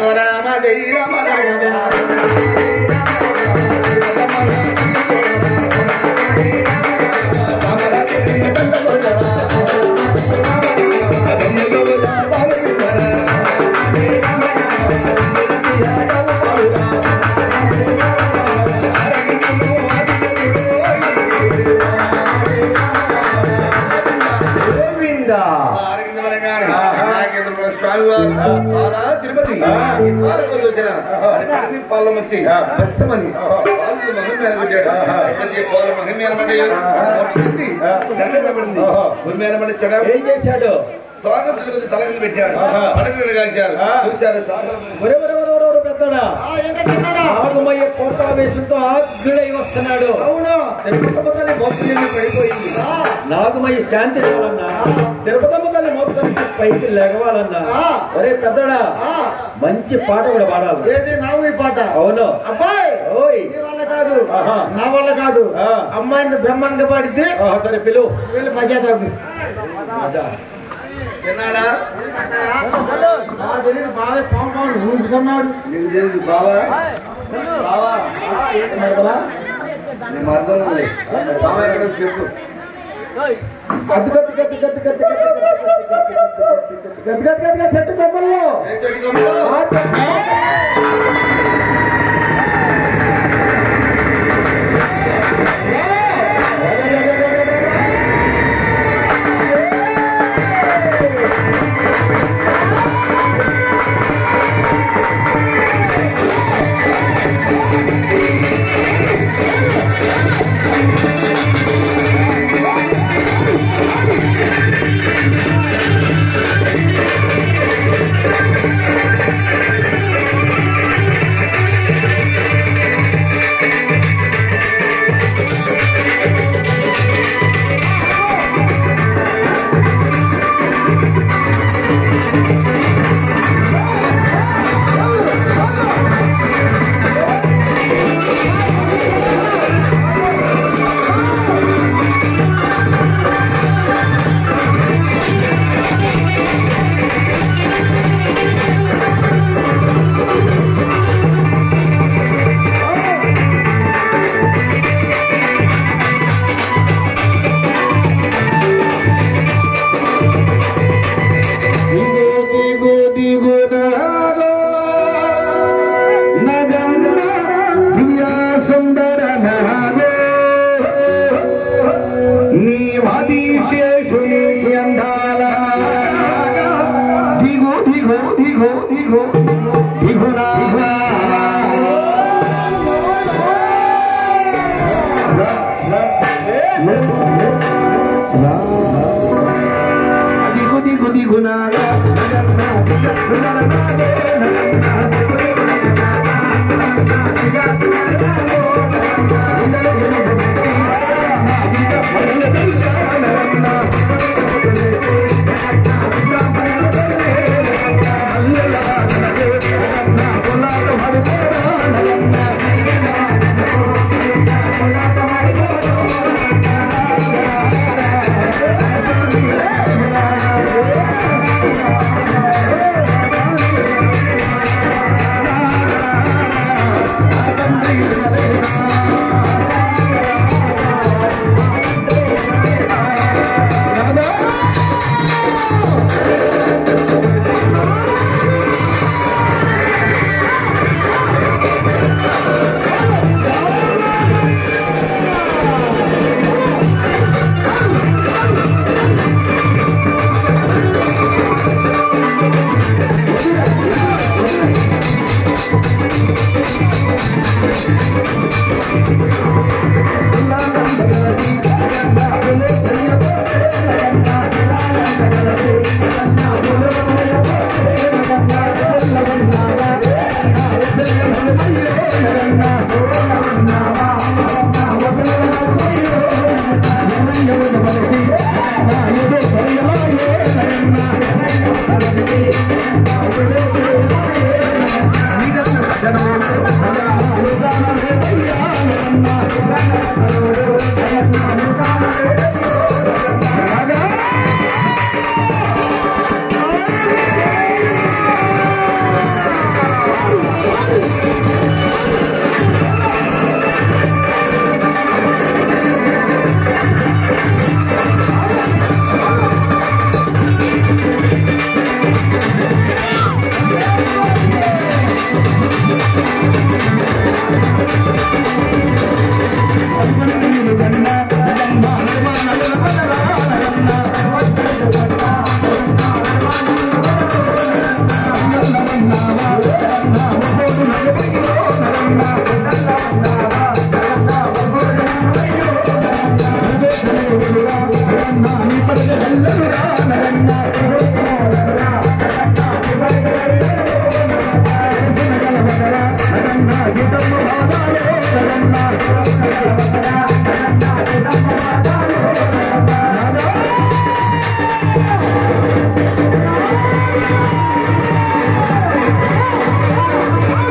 రామ జయ రామ రాఘవ గోవిందా ఆరోగ్యమనగానే నాగేంద్ర స్వామి వారు ఆలా తిరుపతి ఈ పాలకొల్లు వచ్చిన అది కడిమి పాలెం వచ్చి బస్సమని పాలకు మగం మీద పెట్టాడు ప్రతి పాల మగం మీద పడ్డాడు వచ్చింది దండ పడింది భూమి మీద పడి చెడ ఏం చేశాడు స్వాగతులు తల మీద పెట్టాడు పడకలు కాల్చారు చూశారు ఒరే ఒరే ఒరే ఒరే ఒరే పెద్దడా ఆగుమయ్య కోటావేశంతో ఆగ్గుడై వస్తున్నాడు అవును తిరుపతమ్మ తల్లి మోపుని పడిపోయింది నాగుమయ్య శాంతి కావాలన్నా తిరుపతమ్మ తల్లి మోపుతానికి పైకి లెగవాలన్నా ఒరే పెద్దడా మంచి పాట కూడా పాడాలి ఏది నావు ఈ పాట అవును అబ్బాయి ఓయ్ నీ వల్ల కాదు ఆహా. నా వల్ల కాదు ఆ. అమ్మాయిని బ్రహ్మాండంగా పాడితే ఆహా, సరే పిలువు వెళ్ళి మజా తాగు అదా. చిన్నాడా నాకు తెలియదు బాగా పాము పాము ఊరుకుతున్నాడు నీకు తెలియదు బావా బావా నీ మర్దం ఉంది బావ ఎక్కడ చెప్పు గద్దు గద్దు గద్దు గద్దు గద్దు గద్దు గద్దు గద్దు గద్దు గద్దు గద్దు గద్దు చెట్టు కొమ్మల్లో ఏ చెట్టు కొమ్మలో? ఆ చెట్టు దిగు దిగు దిగు నాగో నగన్న దివ్య సుందర నాగో నీ వాది శేషుని అందాల దిగు దిగు దిగు దిగు దిగు నాగా దిగు దిగు దిగు నాగా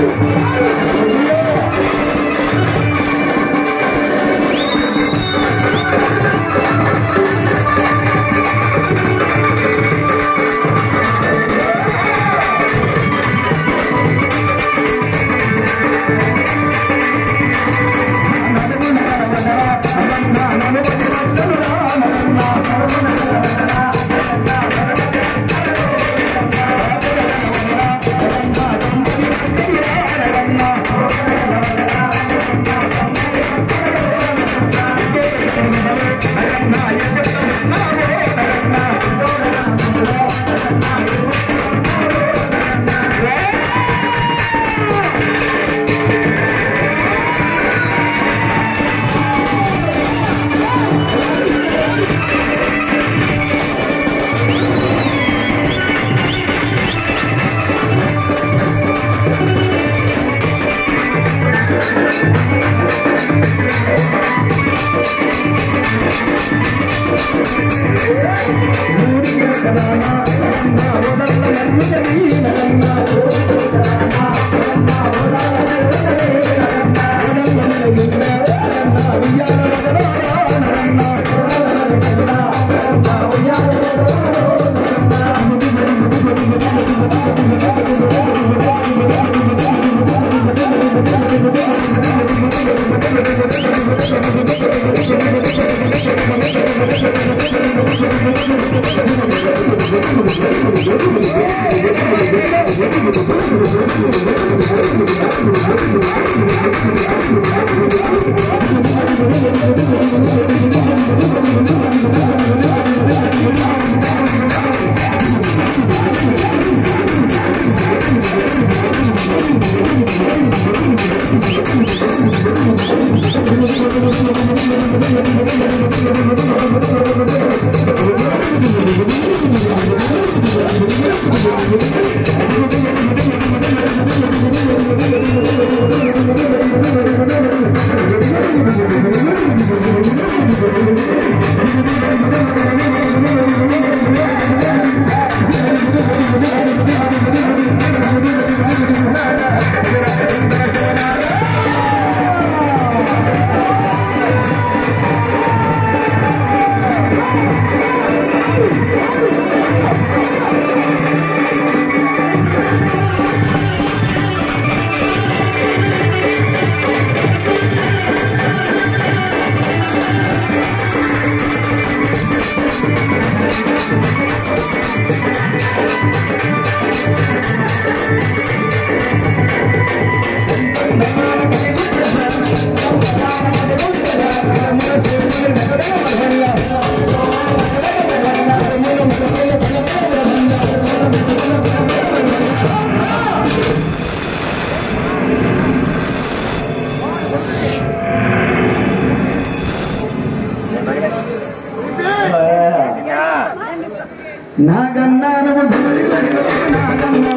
నాగన్నా నువ్వు ధూళి నాగన్నా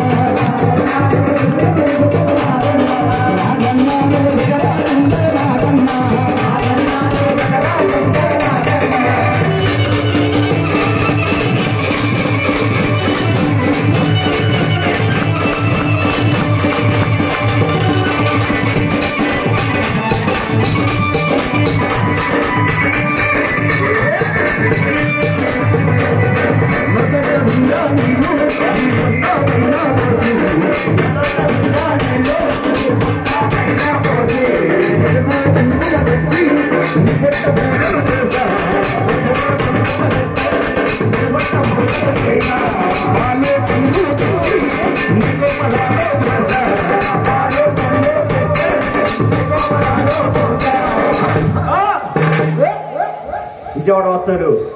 నాగన్నా నువ్వు దిగరాజుంటే నాగన్నా విజయవాడ వస్తాడు